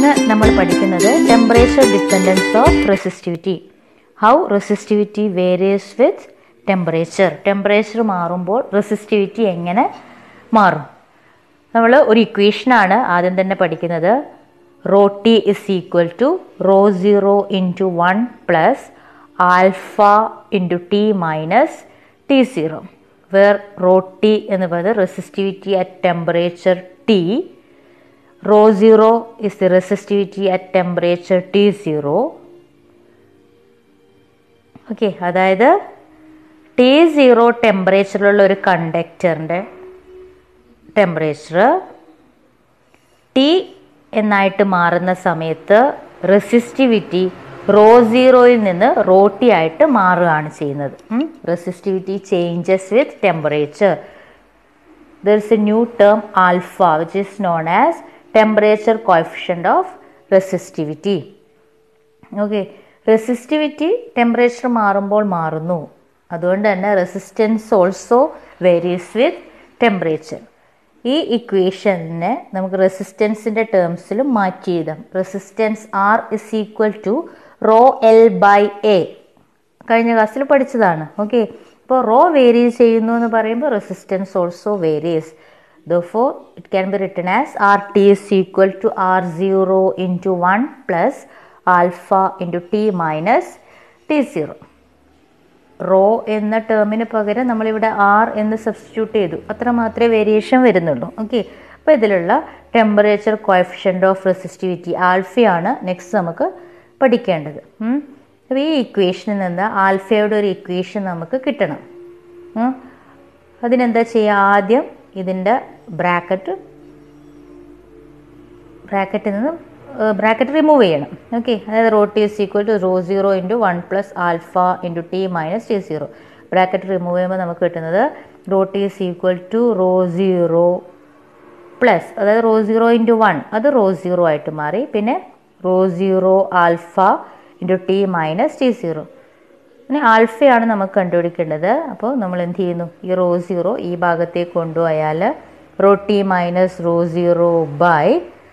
ഇന്ന് നമ്മൾ പഠിക്കുന്നത് temperature dependence of resistivity how resistivity varies with temperature temperature മാറുമ്പോൾ റെസിസ്റ്റിവിറ്റി എങ്ങനെ മാറും നമ്മൾ ഒരു ഇക്വേഷനാണ് ആദ്യം തന്നെ പഠിക്കുന്നത് rho T is equal to rho zero into one plus alpha into T minus T zero where rho T എന്ന് പറയുന്നത് resistivity at temperature T rho 0 is the resistivity at temperature T0 okay അതായത് T zero ടെമ്പറേച്ചറിലുള്ള ഒരു കണ്ടക്ടറിൻ്റെ temperature T എന്നായിട്ട് മാറുന്ന സമയത്ത് resistivity raw സീറോയിൽ നിന്ന് റോ ടി ആയിട്ട് മാറുകയാണ് ചെയ്യുന്നത് resistivity changes with temperature there is a new term alpha which is known as temperature coefficient of resistivity okay resistivity temperature മാറുമ്പോൾ മാറുന്നു അതുകൊണ്ട് തന്നെ resistance also varies with temperature ഈ ഇക്വേഷനെ നമുക്ക് റെസിസ്റ്റൻസിൻ്റെ ടേംസിലും മാറ്റി എഴുതാം resistance R is equal to rho L by A കഴിഞ്ഞ ക്ലാസ്സിൽ പഠിച്ചതാണ് ഓക്കെ അപ്പോൾ റോ വേരി ചെയ്യുന്നു എന്ന് പറയുമ്പോൾ resistance also varies therefore it can be written as R T is equal to R zero into one plus alpha into T minus T zero rho എന്ന ടേമിന് പകരം നമ്മളിവിടെ ആർ എന്ന് സബ്സ്റ്റിറ്റ്യൂട്ട് ചെയ്തു അത്ര മാത്രമേ വേരിയേഷൻ വരുന്നുള്ളൂ ഓക്കെ അപ്പോൾ ഇതിലുള്ള ടെമ്പറേച്ചർ കോയഫിഷ്യൻ്റ് ഓഫ് റെസിസ്റ്റിവിറ്റി ആൽഫയാണ് നെക്സ്റ്റ് നമുക്ക് പഠിക്കേണ്ടത് അപ്പോൾ ഈ ഇക്വേഷനിൽ നിന്ന് ആൽഫയുടെ ഒരു ഇക്വേഷൻ നമുക്ക് കിട്ടണം അതിനെന്താ ചെയ്യുക ആദ്യം ഇതിൻ്റെ ബ്രാക്കറ്റ് ബ്രാക്കറ്റിൽ നിന്ന് ബ്രാക്കറ്റ് റിമൂവ് ചെയ്യണം ഓക്കെ അതായത് rho T is equal to rho zero into one plus alpha into T minus T zero bracket remove ചെയ്യുമ്പോൾ നമുക്ക് കിട്ടുന്നത് rho T is equal to rho zero plus അതായത് റോ സീറോ ഇൻറ്റു വൺ അത് rho zero ആയിട്ട് മാറി പിന്നെ rho zero alpha into T minus T zero ഇനി ആൽഫയാണ് നമുക്ക് കണ്ടുപിടിക്കേണ്ടത് അപ്പോൾ നമ്മൾ എന്ത് ചെയ്യുന്നു ഈ റോ സീറോ ഈ ഭാഗത്തേക്ക് കൊണ്ടുപോയാൽ rho T minus rho zero by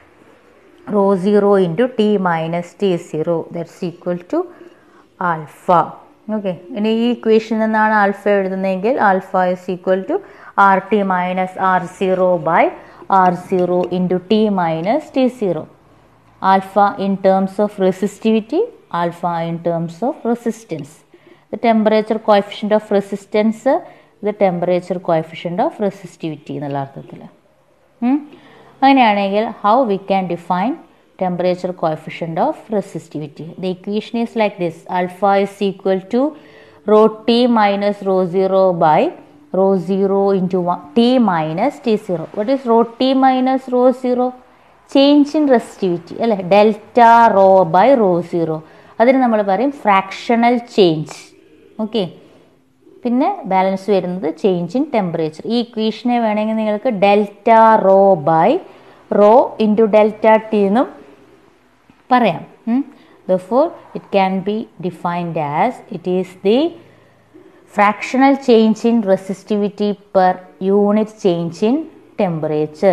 rho zero into T minus T zero that's equal to alpha okay ഇനി ഈ ഇക്വേഷനിൽ നിന്നാണ് ആൽഫ എഴുതുന്നതെങ്കിൽ alpha is equal to R T minus R zero by R zero into T minus T zero alpha in terms of resistivity alpha in terms of resistance the temperature coefficient of resistance the temperature coefficient of resistivity എന്നുള്ള അർത്ഥത്തിൽ അങ്ങനെയാണെങ്കിൽ how we can define temperature coefficient of resistivity the equation is like this alpha is equal to rho T minus rho zero by rho zero into T minus T zero what is rho T minus rho zero change in resistivity അല്ലേ delta rho by rho zero അതിന് നമ്മൾ പറയും fractional change okay പിന്നെ balance വരുന്നത് change in temperature ഈ ഇക്വേഷനെ വേണമെങ്കിൽ നിങ്ങൾക്ക് delta rho by rho into delta T എന്നും പറയാം ദോർ it can be defined as it is the fractional change in resistivity per unit change in temperature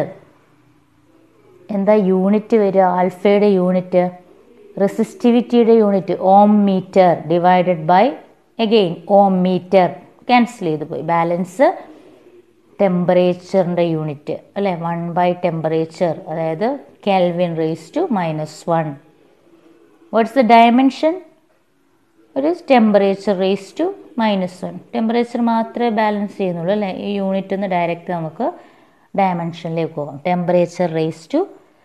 എന്താ unit വരിക ആൽഫയുടെ യൂണിറ്റ് റെസിസ്റ്റിവിറ്റിയുടെ unit ohm metre divided by again ohm metre cancel ചെയ്ത് പോയി balance ടെമ്പറേച്ചറിൻ്റെ unit അല്ലേ വൺ ബൈ ടെമ്പറേച്ചർ അതായത് kelvin raise to minus one what's the dimension ഒരു temperature raise to minus one temperature മാത്രമേ ബാലൻസ് ചെയ്യുന്നുള്ളൂ അല്ലേ ഈ യൂണിറ്റ് ഒന്ന് ഡയറക്റ്റ് നമുക്ക് ഡയമെൻഷനിലേക്ക് പോകാം temperature raise to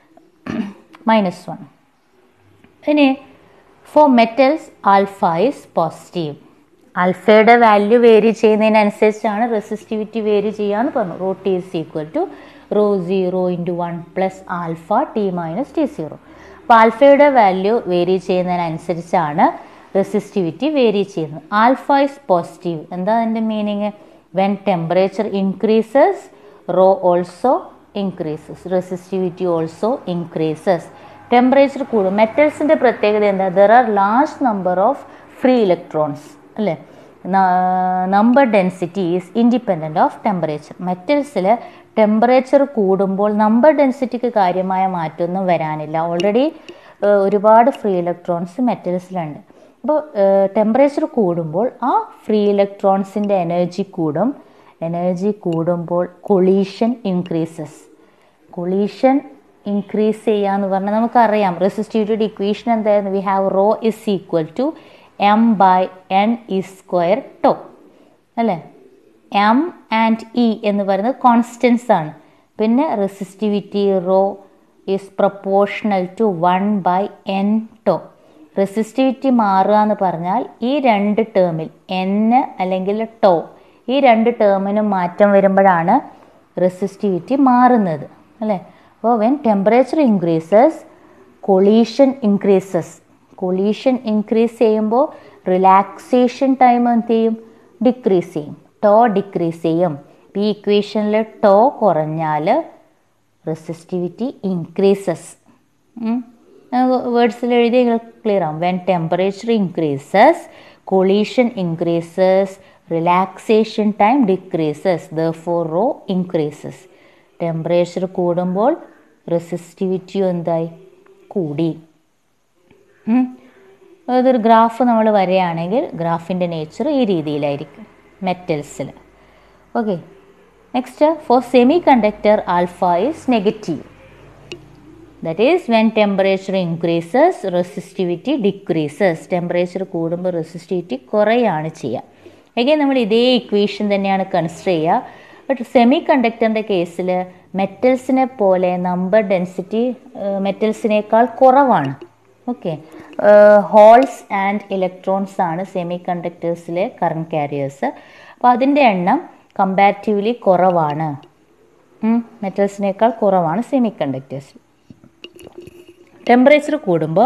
minus one ഇനി for metals alpha is positive ആൽഫയുടെ വാല്യൂ വേരി ചെയ്യുന്നതിനനുസരിച്ചാണ് റെസിസ്റ്റിവിറ്റി വേരി ചെയ്യാന്ന് പറഞ്ഞു rho T is equal to rho zero into one plus alpha T minus T zero അപ്പോൾ ആൽഫയുടെ വാല്യൂ വേരി ചെയ്യുന്നതിനനുസരിച്ചാണ് resistivity vary ചെയ്യുന്നത് alpha is positive എന്താ അതിൻ്റെ meaning when temperature increases rho also increases resistivity also increases temperature കൂടും മെറ്റൽസിൻ്റെ പ്രത്യേകത എന്താ there are large number of free electrons അല്ലേ number density is independent of temperature മെറ്റൽസിൽ ടെമ്പറേച്ചർ കൂടുമ്പോൾ നമ്പർ ഡെൻസിറ്റിക്ക് കാര്യമായ മാറ്റമൊന്നും വരാനില്ല ഓൾറെഡി ഒരുപാട് ഫ്രീ ഇലക്ട്രോൺസ് മെറ്റൽസിലുണ്ട് അപ്പോൾ ടെമ്പറേച്ചർ കൂടുമ്പോൾ ആ ഫ്രീ ഇലക്ട്രോൺസിൻ്റെ എനർജി കൂടും എനർജി കൂടുമ്പോൾ കൊളീഷൻ ഇൻക്രീസസ് കൊളീഷൻ ഇൻക്രീസ് ചെയ്യുക എന്ന് പറഞ്ഞാൽ നമുക്കറിയാം റെസിസ്റ്റിവിറ്റിയുടെ ഇക്വേഷൻ എന്തായിരുന്നു we have rho is equal to m by n e square tau അല്ലേ എം ആൻഡ് ഇ എന്ന് പറയുന്നത് കോൺസ്റ്റൻസ് ആണ് പിന്നെ resistivity rho is proportional to one by n tau resistivity മാറുക എന്ന് പറഞ്ഞാൽ ഈ രണ്ട് ടേമിൽ എൻ അല്ലെങ്കിൽ ടോ ഈ രണ്ട് ടേമിനും മാറ്റം വരുമ്പോഴാണ് റെസിസ്റ്റിവിറ്റി മാറുന്നത് അല്ലേ അപ്പോൾ when temperature increases collision increases collision increase ചെയ്യുമ്പോൾ റിലാക്സേഷൻ ടൈം എന്ത് ചെയ്യും ഡിക്രീസ് ചെയ്യും ടോ ഡിക്രീസ് ചെയ്യും ഈ ഇക്വേഷനിൽ ടോ കുറഞ്ഞാൽ റെസിസ്റ്റിവിറ്റി ഇൻക്രീസസ് വേർഡ്സിൽ എഴുതി ക്ലിയർ ആവും when temperature increases collision increases relaxation time decreases therefore rho increases temperature കൂടുമ്പോൾ റെസിസ്റ്റിവിറ്റിയും എന്തായി കൂടി അതൊരു ഗ്രാഫ് നമ്മൾ വരികയാണെങ്കിൽ ഗ്രാഫിൻ്റെ നേച്ചർ ഈ രീതിയിലായിരിക്കും മെറ്റൽസിൽ okay next for semiconductor alpha is negative that is when temperature increases resistivity decreases temperature കൂടുമ്പോൾ റെസിസ്റ്റിവിറ്റി കുറയാണ് ചെയ്യുക എഗെയിൻ നമ്മൾ ഇതേ ഇക്വേഷൻ തന്നെയാണ് കൺസിഡർ ചെയ്യുക ബട്ട് സെമി കണ്ടക്ടറിൻ്റെ കേസിൽ മെറ്റൽസിനെ പോലെ നമ്പർ ഡെൻസിറ്റി മെറ്റൽസിനേക്കാൾ കുറവാണ് ഓക്കെ ഹോൾസ് ആൻഡ് ഇലക്ട്രോൺസ് ആണ് സെമി കണ്ടക്ടേഴ്സിലെ കറണ്ട് കാരിയേഴ്സ് അപ്പോൾ അതിൻ്റെ എണ്ണം കമ്പാരിറ്റീവ്ലി കുറവാണ് മെറ്റൽസിനേക്കാൾ കുറവാണ് സെമി കണ്ടക്ടേഴ്സിൽ ടെമ്പറേച്ചർ കൂടുമ്പോൾ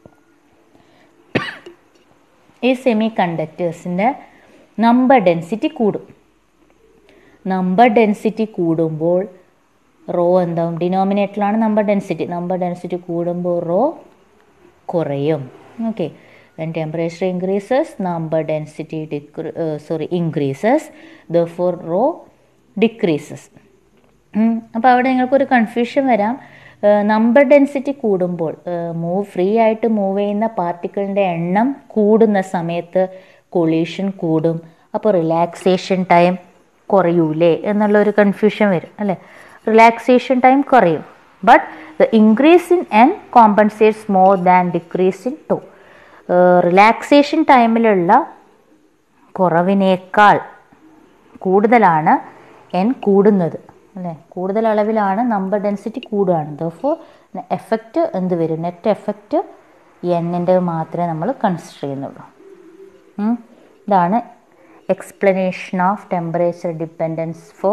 ഈ സെമി കണ്ടക്ടേഴ്സിൻ്റെ നമ്പർ ഡെൻസിറ്റി കൂടും നമ്പർ ഡെൻസിറ്റി കൂടുമ്പോൾ റോ എന്താവും ഡിനോമിനേറ്ററിലാണ് നമ്പർ ഡെൻസിറ്റി നമ്പർ ഡെൻസിറ്റി കൂടുമ്പോൾ റോ കുറയും okay when temperature increases number density decree sorry increases therefore rho decreases അപ്പോൾ അവിടെ നിങ്ങൾക്കൊരു കൺഫ്യൂഷൻ വരാം നമ്പർ ഡെൻസിറ്റി കൂടുമ്പോൾ മൂവ് ഫ്രീ ആയിട്ട് മൂവ് ചെയ്യുന്ന പാർട്ടിക്കിളിൻ്റെ എണ്ണം കൂടുന്ന സമയത്ത് കൊളീഷൻ കൂടും അപ്പോൾ റിലാക്സേഷൻ ടൈം കുറയൂലേ എന്നുള്ള ഒരു കൺഫ്യൂഷൻ വരും അല്ലേ റിലാക്സേഷൻ ടൈം കുറയും but the increase in n compensates more than decrease in tau relaxation ടൈമിലുള്ള കുറവിനേക്കാൾ കൂടുതലാണ് എൻ കൂടുന്നത് അല്ലേ കൂടുതൽ അളവിലാണ് നമ്പർ ഡെൻസിറ്റി കൂടുകയാണ് ദോഫോർ എഫക്റ്റ് എന്ത് വരും നെറ്റ് എഫക്റ്റ് എന്നിൻ്റെ മാത്രമേ നമ്മൾ കൺസിഡർ ചെയ്യുന്നുള്ളൂ ഇതാണ് explanation of temperature dependence for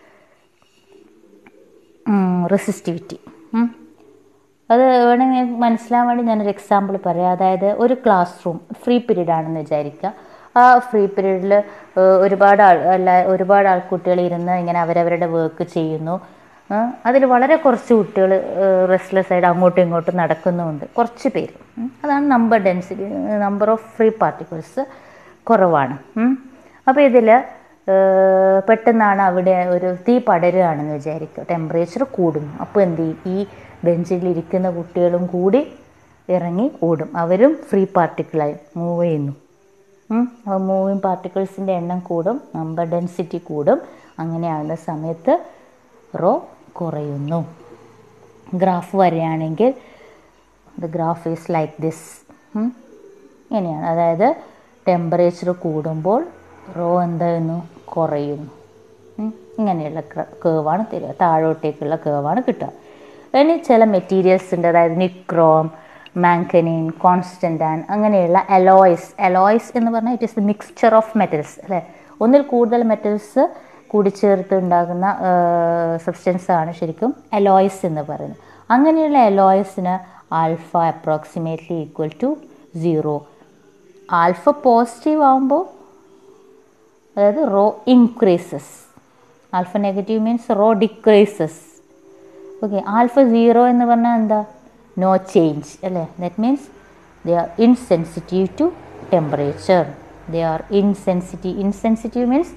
resistivity അത് വേണമെങ്കിൽ മനസ്സിലാൻ വേണ്ടി ഞാനൊരു എക്സാമ്പിൾ പറയാം അതായത് ഒരു ക്ലാസ് റൂം ഫ്രീ പീരീഡ് ആണെന്ന് വിചാരിക്കുക ആ ഫ്രീ പീരീഡിൽ ഒരുപാട് ആൾ അല്ല ഒരുപാട് ആൾക്കുട്ടികൾ ഇരുന്ന് ഇങ്ങനെ അവരവരുടെ വർക്ക് ചെയ്യുന്നു അതിൽ വളരെ കുറച്ച് കുട്ടികൾ റെസ്റ്റ്ലെസ് ആയിട്ട് അങ്ങോട്ടും ഇങ്ങോട്ടും നടക്കുന്നുമുണ്ട് കുറച്ച് പേര് അതാണ് number density number of free particles കുറവാണ് അപ്പോൾ ഇതിൽ പെട്ടെന്നാണ് അവിടെ ഒരു തീ പടരുകയാണെന്ന് വിചാരിക്കുക ടെമ്പറേച്ചർ കൂടുന്നു അപ്പോൾ എന്ത് ചെയ്യും ഈ ബെഞ്ചിലിരിക്കുന്ന കുട്ടികളും കൂടി ഇറങ്ങി ഓടും അവരും ഫ്രീ പാർട്ടിക്കിളായി മൂവ് ചെയ്യുന്നു അപ്പോൾ മൂവിങ് പാർട്ടിക്കിൾസിൻ്റെ എണ്ണം കൂടും നമ്പർ ഡെൻസിറ്റി കൂടും അങ്ങനെയാകുന്ന സമയത്ത് റോ കുറയുന്നു ഗ്രാഫ് വരികയാണെങ്കിൽ the graph is like this ഇങ്ങനെയാണ് അതായത് ടെമ്പറേച്ചർ കൂടുമ്പോൾ റോ എന്തായിരുന്നു കുറയുന്നു ഇങ്ങനെയുള്ള കേവാണ് തരിക താഴോട്ടേക്കുള്ള കേവാണ് കിട്ടുക ഇനി ചില മെറ്റീരിയൽസ് ഉണ്ട് അതായത് നിക്രോം മാങ്കനീൻ കോൺസ്റ്റൻറ്റാൻ അങ്ങനെയുള്ള അലോയ്സ് അലോയ്സ് എന്ന് പറഞ്ഞാൽ it is the mixture of metals അല്ലേ ഒന്നിൽ കൂടുതൽ മെറ്റൽസ് കൂടിച്ചേർത്ത് ഉണ്ടാകുന്ന സബ്സ്റ്റൻസ് ആണ് ശരിക്കും അലോയ്സ് എന്ന് പറയുന്നത് അങ്ങനെയുള്ള അലോയ്സിന് alpha approximately equal to zero alpha positive ആകുമ്പോൾ അതായത് rho increases alpha negative means rho decreases okay alpha zero എന്ന് പറഞ്ഞാൽ എന്താ നോ ചേഞ്ച് അല്ലേ that means they are insensitive to temperature they are insensitive insensitive means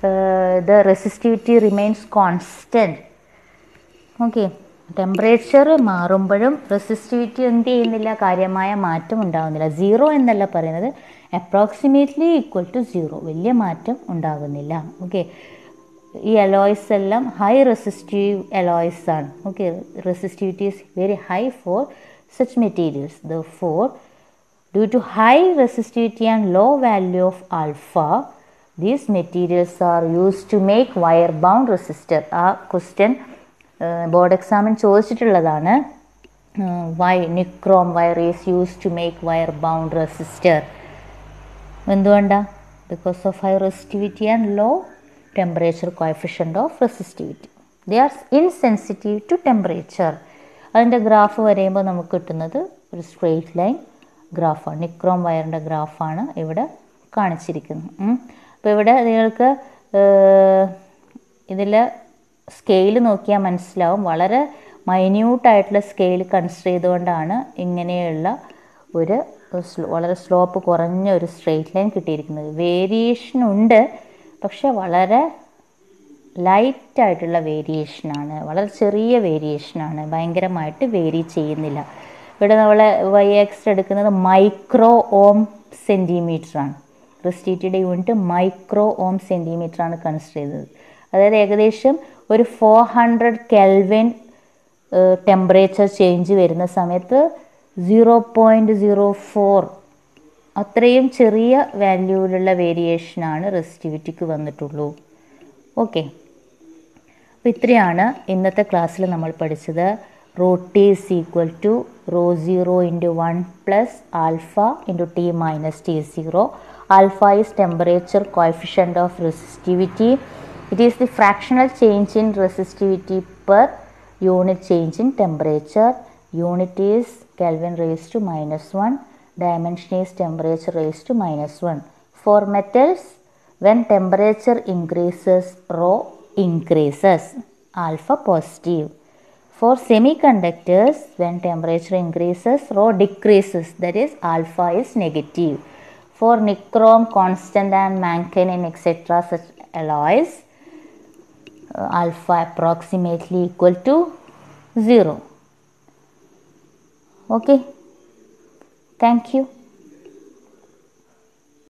the resistivity remains constant okay temperature മാറുമ്പോഴും resistivity എന്ത് ചെയ്യുന്നില്ല കാര്യമായ മാറ്റം ഉണ്ടാകുന്നില്ല സീറോ എന്നല്ല പറയുന്നത് അപ്രോക്സിമേറ്റ്ലി ഈക്വൽ ടു സീറോ വലിയ മാറ്റം ഉണ്ടാകുന്നില്ല ഓക്കെ ഈ അലോയ്സ് എല്ലാം ഹൈ റെസിസ്റ്റീവ് അലോയ്സ് ആണ് okay resistivity is very high for such materials therefore due to high resistivity and low value of alpha these materials are use to make wire bound resistor ആ question board എക്സാമിന് ചോദിച്ചിട്ടുള്ളതാണ് why nichrome wire is use to make wire bound resistor എന്തുകൊണ്ടാണ് because of high resistivity and low temperature coefficient of resistivity they are insensitive to temperature അതിൻ്റെ graph വരയുമ്പോൾ നമുക്ക് കിട്ടുന്നത് ഒരു straight line ഗ്രാഫാണ് nichrome വയറിൻ്റെ ഗ്രാഫാണ് ഇവിടെ കാണിച്ചിരിക്കുന്നത് അപ്പോൾ ഇവിടെ നിങ്ങൾക്ക് ഇതിൽ സ്കെയിൽ നോക്കിയാൽ മനസ്സിലാവും വളരെ മൈന്യൂട്ടായിട്ടുള്ള സ്കെയിൽ കൺസിഡർ ചെയ്തുകൊണ്ടാണ് ഇങ്ങനെയുള്ള ഒരു വളരെ സ്ലോപ്പ് കുറഞ്ഞ ഒരു സ്ട്രെയിറ്റ് ലൈൻ കിട്ടിയിരിക്കുന്നത് വേരിയേഷൻ ഉണ്ട് പക്ഷെ വളരെ ലൈറ്റായിട്ടുള്ള വേരിയേഷനാണ് വളരെ ചെറിയ വേരിയേഷനാണ് ഭയങ്കരമായിട്ട് വേരി ചെയ്യുന്നില്ല ഇവിടെ നമ്മൾ വൈ എക്സ് എടുക്കുന്നത് മൈക്രോ ഓം സെൻറ്റിമീറ്ററാണ് റെസ്റ്റിറ്റിയുടെ യൂണിറ്റ് മൈക്രോ ഓം സെൻറ്റിമീറ്ററാണ് കൺസിഡർ ചെയ്തത് അതായത് ഏകദേശം ഒരു four hundred kelvin temperature change വരുന്ന സമയത്ത് സീറോ പോയിൻറ്റ് സീറോ ഫോർ അത്രയും ചെറിയ വാല്യൂവിലുള്ള വേരിയേഷനാണ് റെസിറ്റിവിറ്റിക്ക് വന്നിട്ടുള്ളൂ ഓക്കെ അപ്പോൾ ഇത്രയാണ് ഇന്നത്തെ ക്ലാസ്സിൽ നമ്മൾ പഠിച്ചത് rho T is equal to rho zero into one plus alpha into T minus T zero alpha is temperature coefficient of resistivity it is the fractional change in resistivity per unit change in temperature unit is Kelvin raised to minus 1, dimension is temperature raised to minus 1. For metals, when temperature increases, rho increases, alpha positive. For semiconductors, when temperature increases, rho decreases, that is alpha is negative. For nichrome, constant and manganese, etc., such alloys, uh, alpha approximately equal to 0. Okay. Thank you.